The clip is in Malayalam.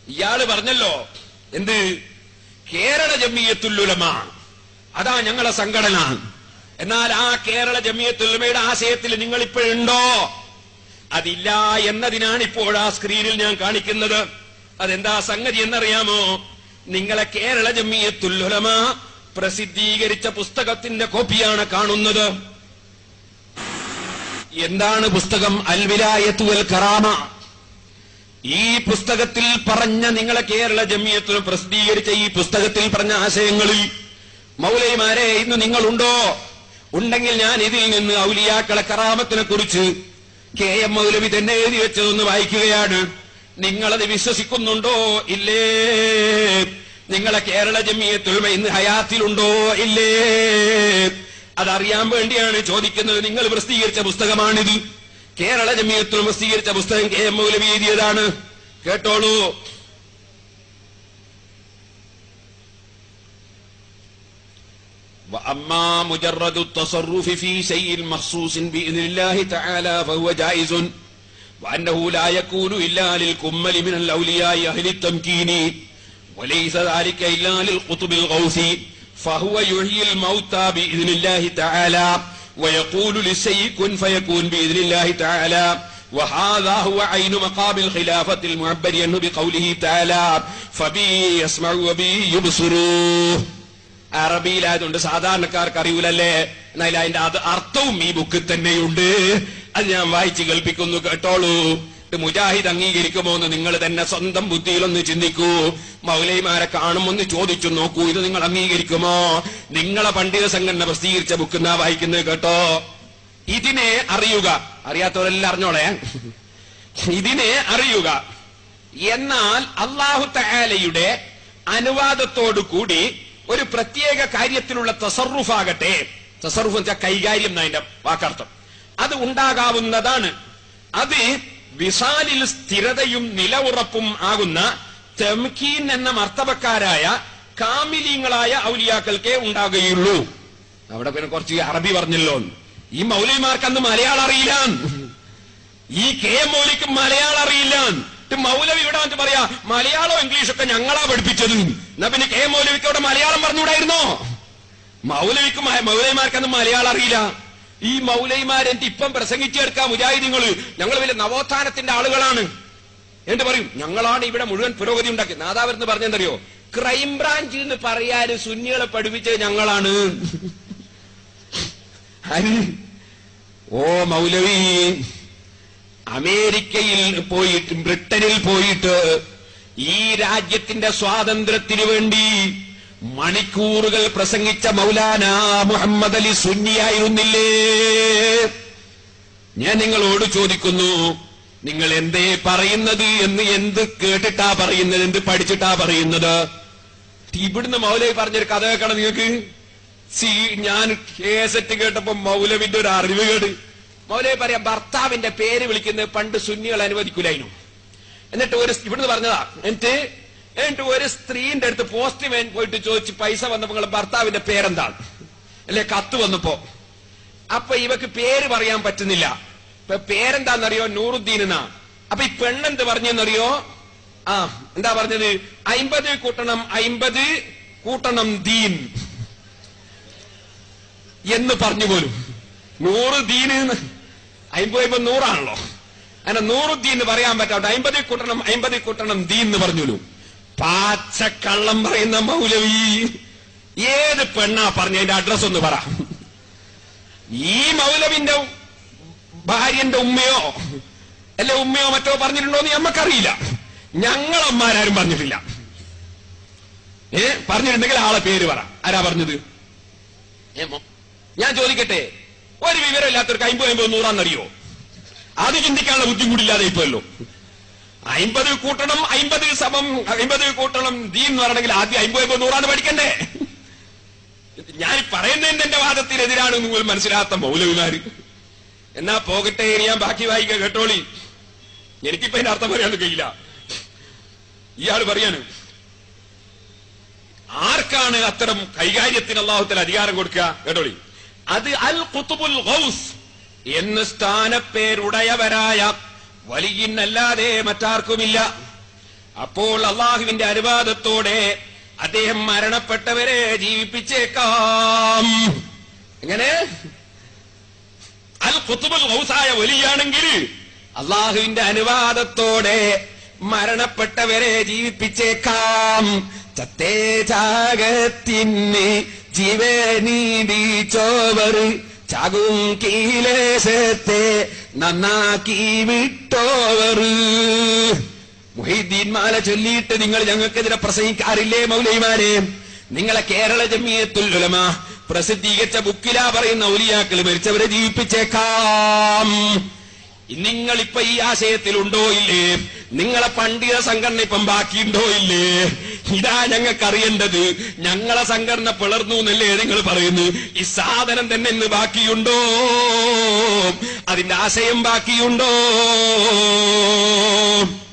ഇയാള് പറഞ്ഞല്ലോ എന്ത് കേരള ജമ്മിയത്തുല്ലുലമ അതാ ഞങ്ങളെ സംഘടന എന്നാൽ ആ കേരള ജമ്മിയത്തുലുമയുടെ ആശയത്തിൽ നിങ്ങൾ ഇപ്പോഴുണ്ടോ അതില്ല എന്നതിനാണ് ഇപ്പോൾ ആ സ്ക്രീനിൽ ഞാൻ കാണിക്കുന്നത് അതെന്താ സംഗതി എന്നറിയാമോ നിങ്ങളെ കേരള ജമ്മിയത്തുല്ലുലമ പ്രസിദ്ധീകരിച്ച പുസ്തകത്തിന്റെ കോപ്പിയാണ് കാണുന്നത് എന്താണ് പുസ്തകം അൽവിലായത്തു അൽ കറാമ ഈ പുസ്തകത്തിൽ പറഞ്ഞ നിങ്ങളെ കേരള ജമിയത്തിൽ പ്രസിദ്ധീകരിച്ച ഈ പുസ്തകത്തിൽ പറഞ്ഞ ആശയങ്ങളിൽ മൗലൈമാരെ ഇന്ന് നിങ്ങളുണ്ടോ ഉണ്ടെങ്കിൽ ഞാൻ ഇതിൽ നിന്ന് ഔലിയാക്കളെ കറാമത്തിനെ കുറിച്ച് കെ എം മൗലവി തന്നെ എഴുതി വെച്ചതൊന്ന് വായിക്കുകയാണ് നിങ്ങളത് വിശ്വസിക്കുന്നുണ്ടോ ഇല്ലേ നിങ്ങളെ കേരള ജമിയത്തുൽമ ഇന്ന് ഹയാത്തിലുണ്ടോ ഇല്ലേ അതറിയാൻ വേണ്ടിയാണ് ചോദിക്കുന്നത് നിങ്ങൾ പ്രസിദ്ധീകരിച്ച പുസ്തകമാണിത് കേരള ജമിയത്തുൽ പ്രസിദ്ധീകരിച്ച പുസ്തകം കെ എം മൗലവി എഴുതിയതാണ് കേട്ടോളൂ وأما مجرد التصرف في شيء مخصوص بإذن الله تعالى فهو جائز وأنه لا يكون إلا للكمل من الأولياء أهل التمكين وليس ذلك إلا للقطب الغوث فهو يحيي الموتى بإذن الله تعالى ويقول للشيء كن فيكون بإذن الله تعالى وهذا هو عين مقام الخلافة المعبر عنه بقوله تعالى فبي يسمع وبي يبصروا അറബിയിലായതുകൊണ്ട് സാധാരണക്കാർക്ക് അറിയൂലല്ലേ എന്നാൽ അതിന്റെ അത് അർത്ഥവും ഈ ബുക്കിൽ തന്നെയുണ്ട് അത് ഞാൻ വായിച്ച് കേൾപ്പിക്കുന്നു കേട്ടോളൂ ഇത് മുജാഹിദ് അംഗീകരിക്കുമോ എന്ന് നിങ്ങൾ തന്നെ സ്വന്തം ബുദ്ധിയിലൊന്ന് ചിന്തിക്കൂ മൗലൈമാരെ കാണുമൊന്ന് ചോദിച്ചു നോക്കൂ ഇത് നിങ്ങൾ അംഗീകരിക്കുമോ നിങ്ങളെ പണ്ഡിത സംഘടന പ്രസിദ്ധീകരിച്ച ബുക്ക് എന്നാ വായിക്കുന്നത് കേട്ടോ ഇതിനെ അറിയുക അറിയാത്തവരെല്ലാം അറിഞ്ഞോളെ ഇതിനെ അറിയുക എന്നാൽ അള്ളാഹു തആലയുടെ അനുവാദത്തോടു കൂടി ഒരു പ്രത്യേക കാര്യത്തിലുള്ള തസറുഫാകട്ടെ തസറുഫ് വെച്ചാൽ കൈകാര്യം എന്നതിന്റെ വാക്കർത്ഥം അത് ഉണ്ടാകാവുന്നതാണ് അത് വിശാലിൽ സ്ഥിരതയും നിലവുറപ്പും ആകുന്ന തെംകീൻ എന്ന മർത്തബക്കാരായ കാമിലീങ്ങളായ ഔലിയാക്കൾക്കേ ഉണ്ടാകുകയുള്ളൂ അവിടെ പിന്നെ കുറച്ച് അറബി പറഞ്ഞല്ലോ ഈ മൗലവിമാർക്ക് അന്ന് മലയാളം അറിയില്ല ഈ കെ എം മൗലിക്ക് മലയാളം അറിയില്ല എന്നിട്ട് മൗലവി ഇവിടെ വന്നിട്ട് പറയാ മലയാളം ഇംഗ്ലീഷൊക്കെ ഞങ്ങളാ പഠിപ്പിച്ചത് എന്നാ പിന്നെ കെ എം മൗലവിക്ക് അവിടെ മലയാളം പറഞ്ഞുകൂടായിരുന്നോ മൗലവിക്ക് മ- മൗലവിമാർക്കന്ന് മലയാളം അറിയില്ല ഈ മൗലവിമാരെന്ത് ഇപ്പം പ്രസംഗിച്ചെടുക്കാം മുജാഹിദിങ്ങള് ഞങ്ങൾ വലിയ നവോത്ഥാനത്തിന്റെ ആളുകളാണ് എന്നിട്ട് പറയും ഞങ്ങളാണ് ഇവിടെ മുഴുവൻ പുരോഗതി ഉണ്ടാക്കി നാദാവരെന്ന് പറഞ്ഞെന്തറിയോ ക്രൈംബ്രാഞ്ച് എന്ന് പറയാന് സുന്നികളെ പഠിപ്പിച്ചത് ഞങ്ങളാണ് ആര്? ഓ മൗലവി അമേരിക്കയിൽ പോയിട്ട് ബ്രിട്ടനിൽ പോയിട്ട് ഈ രാജ്യത്തിന്റെ സ്വാതന്ത്ര്യത്തിന് വേണ്ടി മണിക്കൂറുകൾ പ്രസംഗിച്ച മൗലാന മുഹമ്മദ് അലി സുന്നിയായിരുന്നില്ലേ ഞാൻ നിങ്ങളോട് ചോദിക്കുന്നു നിങ്ങൾ എന്തേ പറയുന്നത് എന്ന് എന്ത് കേട്ടിട്ടാ പറയുന്നത് എന്ത് പഠിച്ചിട്ടാ പറയുന്നത് ഇവിടുന്ന് മൗലവി പറഞ്ഞൊരു കഥ കേൾക്കണം നിങ്ങൾക്ക് സി ഞാൻ കേസറ്റ് കേട്ടപ്പോ മൗലവിന്റെ ഒരു അറിവ് കേട് മൗലവി പറയാം ഭർത്താവിന്റെ പേര് വിളിക്കുന്നത് പണ്ട് സുന്നികൾ അനുവദിക്കൂലായിരുന്നു എന്നിട്ട് ഒരു ഇവിടുന്ന് പറഞ്ഞതാ എന്നിട്ട് എന്നിട്ട് ഒരു സ്ത്രീന്റെ അടുത്ത് പോസ്റ്റ്മാൻ പോയിട്ട് ചോദിച്ച് പൈസ വന്നപ്പോ നിങ്ങളെ ഭർത്താവിന്റെ പേരെന്താണ് അല്ലെ കത്ത് വന്നപ്പോ അപ്പൊ ഇവക്ക് പേര് പറയാൻ പറ്റുന്നില്ല ഇപ്പൊ പേരെന്താന്നറിയോ നൂറുദ്ദീൻ എന്നാ അപ്പൊ ഈ പെണ്ണെന്ത് പറഞ്ഞെന്നറിയോ ആ എന്താ പറഞ്ഞത് അയിമ്പത് കൂട്ടണം അയിമ്പത് കൂട്ടണം ദീൻ എന്ന് പറഞ്ഞു പോലും നൂറ് ദീന് എന്ന് അയിമ്പത് അയിമ്പത് നൂറാണല്ലോ അങ്ങനെ നൂറുദ്ദീൻ എന്ന് പറയാൻ പറ്റാത്ത അയിമ്പത് കൂട്ടണം അയിമ്പത് കൂട്ടണം ദീൻ എന്ന് പറഞ്ഞോലു പാച്ചക്കള്ളം പറയുന്ന മൗലവി ഏത് പെണ്ണാ പറഞ്ഞ അതിന്റെ അഡ്രസ് ഒന്ന് പറ ഈ മൗലവിന്റെ ഭാര്യന്റെ ഉമ്മയോ അല്ലെ ഉമ്മയോ മറ്റോ പറഞ്ഞിട്ടുണ്ടോ എന്ന് നമ്മക്കറിയില്ല ഞങ്ങളമ്മാരും പറഞ്ഞിട്ടില്ല ഏ പറഞ്ഞിട്ടുണ്ടെങ്കിൽ ആളെ പേര് പറ ആരാ പറഞ്ഞത് ഏ, മോ- ഞാൻ ചോദിക്കട്ടെ ഒരു വിവരമില്ലാത്തവർക്ക് അമ്പത് അമ്പത് നൂറാന്നറിയോ അത് ചിന്തിക്കാനുള്ള ബുദ്ധി കൂടില്ലാതെ ഇപ്പോഴല്ലോ അമ്പത് കൂട്ടണം അമ്പത് സമം അമ്പത് കൂട്ടണം ദീൻ എന്ന് പറയണമെങ്കിൽ ആദ്യം അമ്പത് അമ്പത് നൂറാണ് പഠിക്കണ്ടേ ഞാൻ പറയുന്നതിന്റെ എന്റെ വാദത്തിനെതിരാണ് നിങ്ങൾ മനസ്സിലാത്ത മൗലവിമാര് എന്നാ പോകട്ടെ ഇനി ഞാൻ ബാക്കി വായിക്കുക കേട്ടോളി എനിക്കിപ്പോ അതിന്റെ അർത്ഥം പറയാൻ കഴിയില്ല ഇയാൾ പറയാണ് ആർക്കാണ് അത്തരം കൈകാര്യത്തിന് അള്ളാഹുത്തിൽ അധികാരം കൊടുക്കുക കേട്ടോളി അത് അൽ കുത്തുബുൽ ഗൗസ് എന്ന് സ്ഥാനപ്പേരുടയവരായ വലിയന്നല്ലാതെ മറ്റാർക്കുമില്ല അപ്പോൾ അള്ളാഹുവിന്റെ അനുവാദത്തോടെ അദ്ദേഹം മരണപ്പെട്ടവരെ ജീവിപ്പിച്ചേക്കാം എങ്ങനെ അൽ കുത്തുബുൽ ഗൗസായ വലിയാണെങ്കിൽ അള്ളാഹുവിന്റെ അനുവാദത്തോടെ മരണപ്പെട്ടവരെ ജീവിപ്പിച്ചേക്കാം ചത്തേ ചാകത്തിന് ജീവനീടിച്ചോവർ ചാകും കീലേശത്തെ നന്നാക്കി വിട്ടോവർ മുഹീദ്ദീൻ മാല ചൊല്ലിയിട്ട് നിങ്ങൾ ഞങ്ങൾക്കെതിരെ പ്രസംഗിക്കാറില്ലേ മൗലൈമാരെ നിങ്ങളെ കേരള ജമിയത്തുൽ ഉലമ പ്രസിദ്ധീകരിച്ച ബുക്കിലാ പറയുന്ന ഔലിയാക്കൾ മരിച്ചവരെ ജീവിപ്പിച്ചേക്കാം നിങ്ങളിപ്പോ ഈ ആശയത്തിലുണ്ടോ ഇല്ലേ നിങ്ങളെ പണ്ഡിത സംഘടന ഇപ്പം ബാക്കിയുണ്ടോ ഇല്ലേ ഇതാ ഞങ്ങൾക്ക് അറിയേണ്ടത് ഞങ്ങളെ സംഘടന പിളർന്നു എന്നല്ലേ നിങ്ങൾ പറയുന്നു ഈ സാധനം തന്നെ ഇന്ന് ബാക്കിയുണ്ടോ അതിന്റെ ആശയം ബാക്കിയുണ്ടോ